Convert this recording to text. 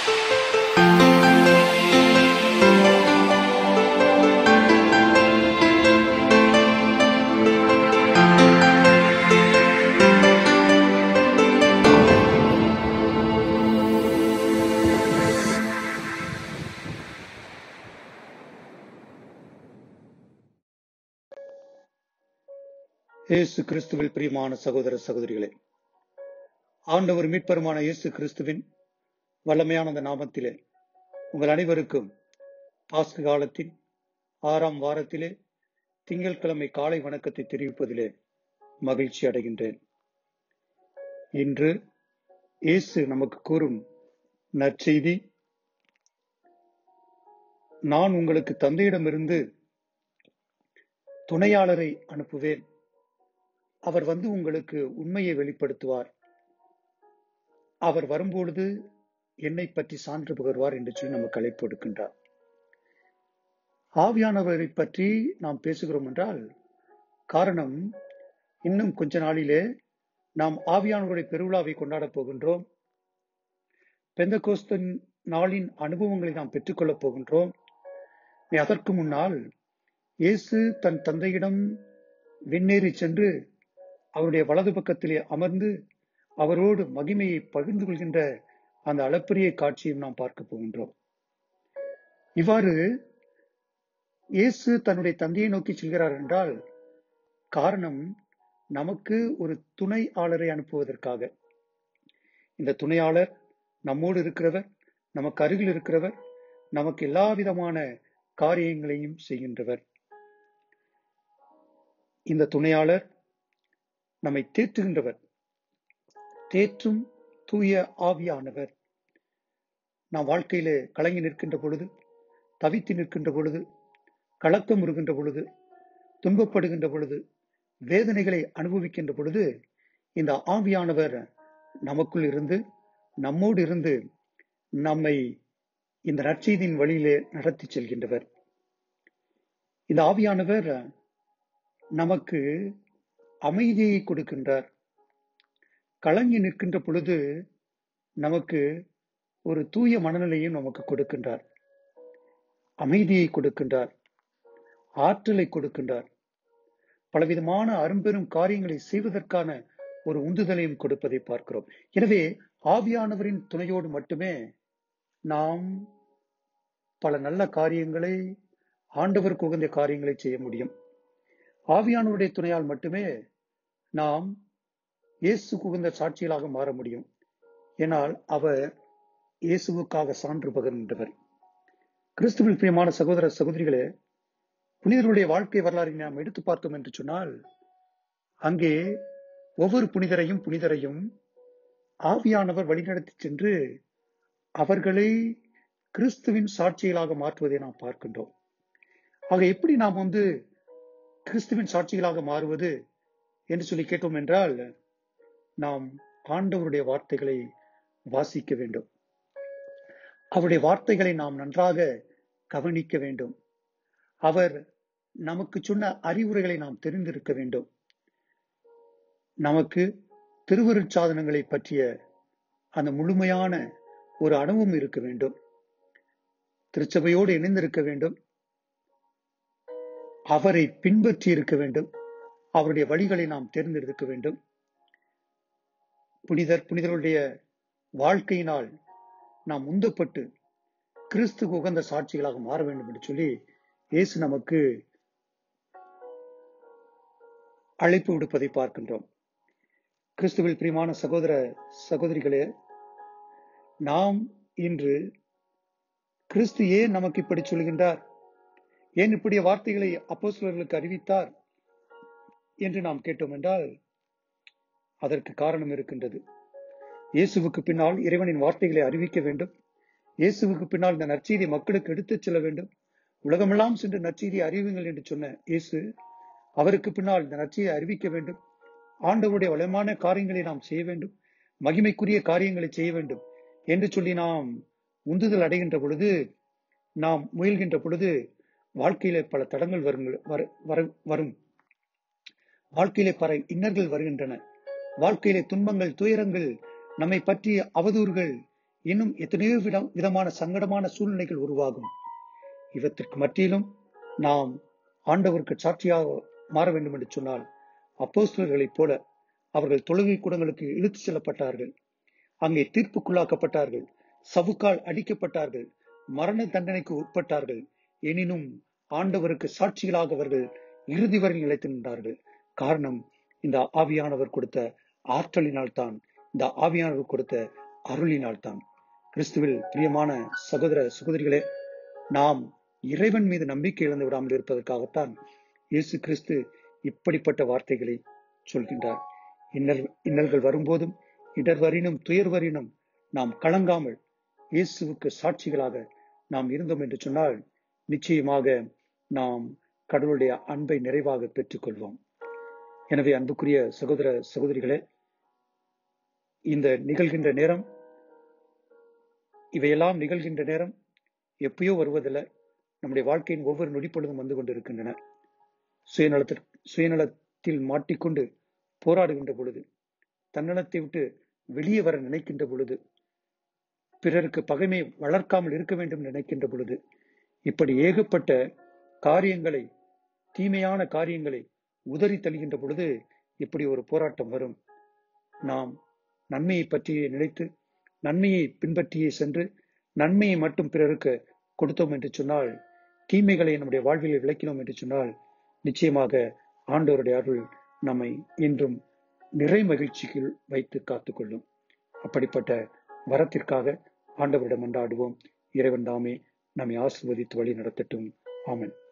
இயேசு கிறிஸ்துவில் பிரியமான சகோதர சகோதரிகளே ஆண்டவர் மீட்பருமான இயேசு கிறிஸ்துவின் வல்லமையான அந்த நாமத்திலே உங்கள் அனைவருக்கும் பாஸ்கு காலத்தின் ஆறாம் வாரத்திலே திங்கட்கிழமை காலை வணக்கத்தை தெரிவிப்பதிலே மகிழ்ச்சி அடைகின்றேன் இன்று இயேசு நமக்கு கூறும் நற்செய்தி நான் உங்களுக்கு தந்தையிடமிருந்து துணையாளரை அனுப்புவேன் அவர் வந்து உங்களுக்கு உண்மையை வெளிப்படுத்துவார் அவர் வரும்பொழுது என்னை பற்றி சான்று பகர்வார் என்று சொல்லி நமக்கு அழைப்பு எடுக்கின்றார் ஆவியானவரை பற்றி நாம் பேசுகிறோம் என்றால் காரணம் இன்னும் கொஞ்ச நாளிலே நாம் ஆவியானவருடைய பெருவிழாவை கொண்டாடப் போகின்றோம் பெந்தகோஸ்தன் நாளின் அனுபவங்களை நாம் பெற்றுக்கொள்ளப் போகின்றோம் அதற்கு முன்னால் இயேசு தன் தந்தையிடம் விண்ணேறி சென்று அவருடைய வலது பக்கத்திலே அமர்ந்து அவரோடு மகிமையை பகிர்ந்து கொள்கின்ற அந்த அளப்பரிய காட்சியும் நாம் பார்க்க போகின்றோம் இவ்வாறு இயேசு தன்னுடைய தந்தையை நோக்கி செல்கிறார் என்றால் காரணம் நமக்கு ஒரு துணை ஆளரை அனுப்புவதற்காக இந்த துணையாளர் நம்மோடு இருக்கிறவர் நமக்கு அருகில் இருக்கிறவர் நமக்கு எல்லா விதமான காரியங்களையும் செய்கின்றவர் இந்த துணையாளர் நம்மை தேற்றுகின்றவர் தேற்றும் தூய ஆவியானவர் நாம் வாழ்க்கையிலே கலங்கி நிற்கின்ற பொழுது தவித்து நிற்கின்ற பொழுது கலக்கம் இருக்கின்ற பொழுது துன்பப்படுகின்ற பொழுது வேதனைகளை அனுபவிக்கின்ற பொழுது இந்த ஆவியானவர் நமக்குள் இருந்து நம்மோடு இருந்து நம்மை இந்த நற்செய்தியின் வழியிலே நடத்தி செல்கின்றவர் இந்த ஆவியானவர் நமக்கு அமைதியை கொடுக்கின்றார் கலங்கி நிற்கின்ற பொழுது நமக்கு ஒரு தூய மனநிலையும் நமக்கு கொடுக்கின்றார் அமைதியை கொடுக்கின்றார் ஆற்றலை கொடுக்கின்றார் பலவிதமான அரும்பெரும் காரியங்களை செய்வதற்கான ஒரு உந்துதலையும் கொடுப்பதை பார்க்கிறோம் எனவே ஆவியானவரின் துணையோடு மட்டுமே நாம் பல நல்ல காரியங்களை ஆண்டவருக்கு உகந்த காரியங்களை செய்ய முடியும் ஆவியானவருடைய துணையால் மட்டுமே நாம் இயேசு உகந்த சாட்சிகளாக மாற முடியும் ஏனால் அவர் இயேசுவுக்காக சான்று பகிர்கின்றவர் கிறிஸ்துவில் பிரியமான சகோதர சகோதரிகளே புனிதர்களுடைய வாழ்க்கை வரலாறை நாம் எடுத்து பார்த்தோம் என்று சொன்னால் அங்கே ஒவ்வொரு புனிதரையும் புனிதரையும் ஆவியானவர் வழிநடத்தி சென்று அவர்களை கிறிஸ்துவின் சாட்சிகளாக மாற்றுவதை நாம் பார்க்கின்றோம் ஆக எப்படி நாம் வந்து கிறிஸ்துவின் சாட்சிகளாக மாறுவது என்று சொல்லி கேட்டோம் என்றால் நாம் ஆண்டவருடைய வார்த்தைகளை வாசிக்க வேண்டும் அவருடைய வார்த்தைகளை நாம் நன்றாக கவனிக்க வேண்டும் அவர் நமக்கு சொன்ன அறிவுரைகளை நாம் தெரிந்திருக்க வேண்டும் நமக்கு திருவருட்சாதனங்களை பற்றிய அந்த முழுமையான ஒரு அனுபவம் இருக்க வேண்டும் திருச்சபையோடு இணைந்திருக்க வேண்டும் அவரை பின்பற்றி இருக்க வேண்டும் அவருடைய வழிகளை நாம் தேர்ந்தெடுக்க வேண்டும் புனிதர் புனிதருடைய வாழ்க்கையினால் நாம் உந்தப்பட்டு கிறிஸ்து உகந்த சாட்சிகளாக மாற வேண்டும் என்று சொல்லி இயேசு நமக்கு அழைப்பு விடுப்பதை பார்க்கின்றோம் கிறிஸ்துவில் பிரியமான சகோதர சகோதரிகளே நாம் இன்று கிறிஸ்து ஏன் நமக்கு இப்படி சொல்கின்றார் ஏன் இப்படிய வார்த்தைகளை அப்போஸ்தலர்களுக்கு அறிவித்தார் என்று நாம் கேட்டோம் என்றால் அதற்கு காரணம் இருக்கின்றது இயேசுவுக்கு பின்னால் இறைவனின் வார்த்தைகளை அறிவிக்க வேண்டும் இயேசுவுக்கு பின்னால் இந்த நற்செய்தி மக்களுக்கு எடுத்துச் செல்ல வேண்டும் உலகமெல்லாம் சென்று நற்செய்தியை அறிவுங்கள் என்று சொன்ன இயேசு அவருக்கு பின்னால் இந்த நற்செய்தியை அறிவிக்க வேண்டும் ஆண்டவருடைய வளமான காரியங்களை நாம் செய்ய வேண்டும் மகிமைக்குரிய காரியங்களை செய்ய வேண்டும் என்று சொல்லி நாம் உந்துதல் அடைகின்ற பொழுது நாம் முயல்கின்ற பொழுது வாழ்க்கையில பல தடங்கள் வரும் வரும் வாழ்க்கையிலே பல இன்னர்கள் வருகின்றன வாழ்க்கையிலே துன்பங்கள் துயரங்கள் நம்மை பற்றிய அவதூறுகள் இன்னும் எத்தனையோ விதம் விதமான சங்கடமான சூழ்நிலைகள் உருவாகும் இவற்றிற்கு மத்தியிலும் நாம் ஆண்டவருக்கு சாட்சியாக மாற வேண்டும் என்று சொன்னால் அப்போஸ்தலர்களைப் போல அவர்கள் தொழுகை கூடங்களுக்கு இழுத்துச் செல்லப்பட்டார்கள் அங்கே தீர்ப்புக்குள்ளாக்கப்பட்டார்கள் சவுக்கால் அடிக்கப்பட்டார்கள் மரண தண்டனைக்கு உட்பட்டார்கள் எனினும் ஆண்டவருக்கு சாட்சிகளாக அவர்கள் இறுதி வரை நிலைத்து நின்றார்கள் காரணம் இந்த ஆவியானவர் கொடுத்த ஆற்றலினால் தான் இந்த ஆவியானவர் கொடுத்த அருளினால் தான் கிறிஸ்துவில் பிரியமான சகோதர சகோதரிகளே நாம் இறைவன் மீது நம்பிக்கை இழந்து விடாமல் இருப்பதற்காகத்தான் இயேசு கிறிஸ்து இப்படிப்பட்ட வார்த்தைகளை சொல்கின்றார் இன்னல் இன்னல்கள் வரும்போதும் இடர்வரினும் துயர்வரினும் நாம் கலங்காமல் இயேசுவுக்கு சாட்சிகளாக நாம் இருந்தோம் என்று சொன்னால் நிச்சயமாக நாம் கடவுளுடைய அன்பை நிறைவாக பெற்றுக்கொள்வோம் எனவே அன்புக்குரிய சகோதர சகோதரிகளே இந்த நிகழ்கின்ற நேரம் இவையெல்லாம் நிகழ்கின்ற நேரம் எப்பயோ வருவதில்லை நம்முடைய வாழ்க்கையின் ஒவ்வொரு நொடிப்பொழுதும் வந்து கொண்டிருக்கின்றன சுயநலத்தில் சுயநலத்தில் மாட்டிக்கொண்டு போராடுகின்ற பொழுது தன்னலத்தை விட்டு வெளியே வர நினைக்கின்ற பொழுது பிறருக்கு பகைமை வளர்க்காமல் இருக்க வேண்டும் நினைக்கின்ற பொழுது இப்படி ஏகப்பட்ட காரியங்களை தீமையான காரியங்களை உதறி தள்ளுகின்ற பொழுது இப்படி ஒரு போராட்டம் வரும் நாம் நன்மையை பற்றியே நினைத்து நன்மையை பின்பற்றியே சென்று நன்மையை மட்டும் பிறருக்கு கொடுத்தோம் என்று சொன்னால் தீமைகளை நம்முடைய வாழ்வில் விளக்கினோம் என்று சொன்னால் நிச்சயமாக ஆண்டவருடைய அருள் நம்மை என்றும் நிறை மகிழ்ச்சிக்கு வைத்து காத்துக்கொள்ளும் அப்படிப்பட்ட வரத்திற்காக ஆண்டவரிடம் மன்றாடுவோம் இறைவன் தாமே நம்மை ஆசிர்வதித்து வழி நடத்தட்டும் ஆமன்